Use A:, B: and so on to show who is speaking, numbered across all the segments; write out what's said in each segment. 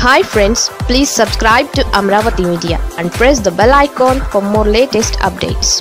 A: hi friends please subscribe to Amaravati media and press the bell icon for more latest updates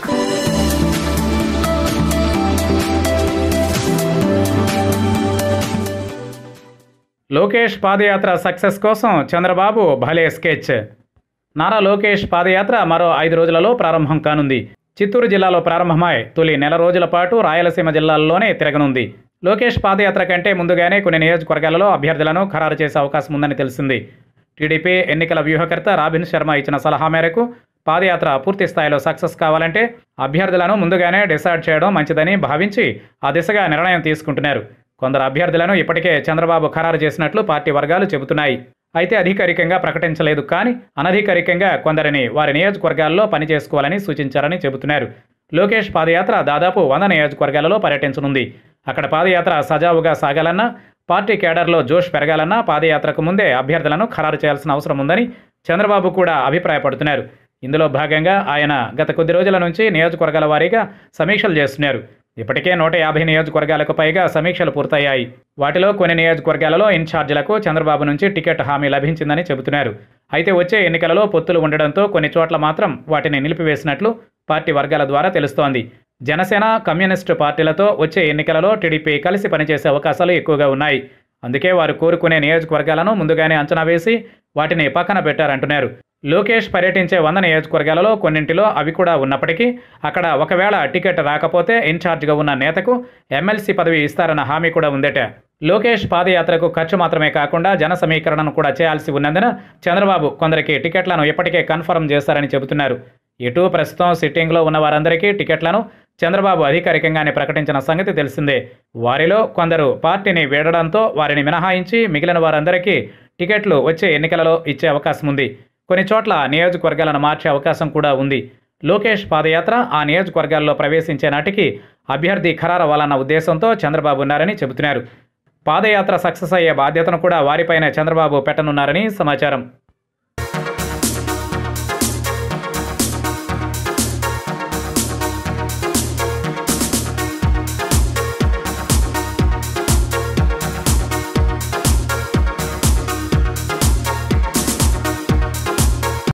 B: Lokesh padayatra success కోసం చంద్రబాబు భలే sketch Nara Lokesh పాదయాత్ర మరో ఐదు రోజులలో ప్రారంభం కానుంది చిత్తూరు జిల్లాలో ప్రారంభమై తొలి నెల రోజుల పాటు రాయలసీమ జిల్లాల్లోనే తిరగనుంది లోకేష్ పాదయాత్ర కంటే ముందుగానే కొన్ని నియోజకవర్గాలలో అభ్యర్థులను ఖరారు చేసే అవకాశం ఉందని తెలిసింది టీడీపీ ఎన్నికల వ్యూహకర్త రాబిన్ శర్మ ఇచ్చిన సలహా మేరకు పాదయాత్ర పూర్తి స్థాయిలో సక్సెస్ కావాలంటే అభ్యర్థులను ముందుగానే డిసైడ్ చేయడం మంచిదని భావించి ఆ దిశగా నిర్ణయం తీసుకుంటున్నారు కొందరు అభ్యర్థులను ఇప్పటికే చంద్రబాబు ఖరారు చేసినట్లు పార్టీ వర్గాలు చెబుతున్నాయి అయితే అధికారికంగా ప్రకటించలేదు కానీ అనధికారికంగా కొందరిని వారి నియోజకవర్గాల్లో పనిచేసుకోవాలని సూచించారని చెబుతున్నారు లోకేష్ పాదయాత్ర దాదాపు వంద నియోజకవర్గాలలో పర్యటించనుంది అక్కడ పాదయాత్ర సజావుగా సాగాలన్నా పార్టీ కేడర్లో జోష్ పెరగాలన్నా పాదయాత్రకు ముందే అభ్యర్థులను ఖరారు చేయాల్సిన అవసరం ఉందని చంద్రబాబు కూడా అభిప్రాయపడుతున్నారు ఇందులో భాగంగా ఆయన గత కొద్ది రోజుల నుంచి నియోజకవర్గాల వారీగా సమీక్షలు చేస్తున్నారు ఇప్పటికే నూట యాభై నియోజకవర్గాలకు పైగా సమీక్షలు పూర్తయ్యాయి వాటిలో కొన్ని నియోజకవర్గాలలో ఇన్ఛార్జీలకు చంద్రబాబు నుంచి టికెట్ హామీ లభించిందని చెబుతున్నారు అయితే వచ్చే ఎన్నికలలో పొత్తులు ఉండడంతో కొన్ని చోట్ల మాత్రం వాటిని నిలిపివేసినట్లు పార్టీ వర్గాల ద్వారా తెలుస్తోంది జనసేన కమ్యూనిస్టు పార్టీలతో వచ్చే ఎన్నికలలో టీడీపీ కలిసి పనిచేసే అవకాశాలు ఎక్కువగా ఉన్నాయి అందుకే వారు కోరుకునే నియోజకవర్గాలను ముందుగానే అంచనా వేసి వాటిని పక్కన పెట్టారంటున్నారు లోకేష్ పర్యటించే వంద నియోజకవర్గాలలో కొన్నింటిలో అవి కూడా ఉన్నప్పటికీ అక్కడ ఒకవేళ టికెట్ రాకపోతే ఇన్ఛార్జిగా ఉన్న నేతకు ఎమ్మెల్సీ పదవి ఇస్తారన్న హామీ కూడా ఉందట లోకేష్ పాదయాత్రకు ఖర్చు మాత్రమే కాకుండా జన సమీకరణను కూడా చేయాల్సి ఉన్నందున చంద్రబాబు కొందరికి టికెట్లను ఇప్పటికే కన్ఫర్మ్ చేశారని చెబుతున్నారు ఇటు ప్రస్తుతం సిట్టింగ్లో ఉన్న వారందరికీ టికెట్లను చంద్రబాబు అధికారికంగానే ప్రకటించిన సంగతి తెలిసిందే వారిలో కొందరు పార్టీని వీడడంతో వారిని మినహాయించి మిగిలిన వారందరికీ టికెట్లు వచ్చే ఎన్నికలలో ఇచ్చే అవకాశం ఉంది కొన్ని చోట్ల నియోజకవర్గాలను మార్చే అవకాశం కూడా ఉంది లోకేష్ పాదయాత్ర ఆ నియోజకవర్గాల్లో ప్రవేశించే నాటికి అభ్యర్థి ఖరారవ్వాలన్న ఉద్దేశంతో చంద్రబాబు ఉన్నారని చెబుతున్నారు పాదయాత్ర సక్సెస్ అయ్యే బాధ్యతను కూడా వారిపైనే చంద్రబాబు పెట్టనున్నారని సమాచారం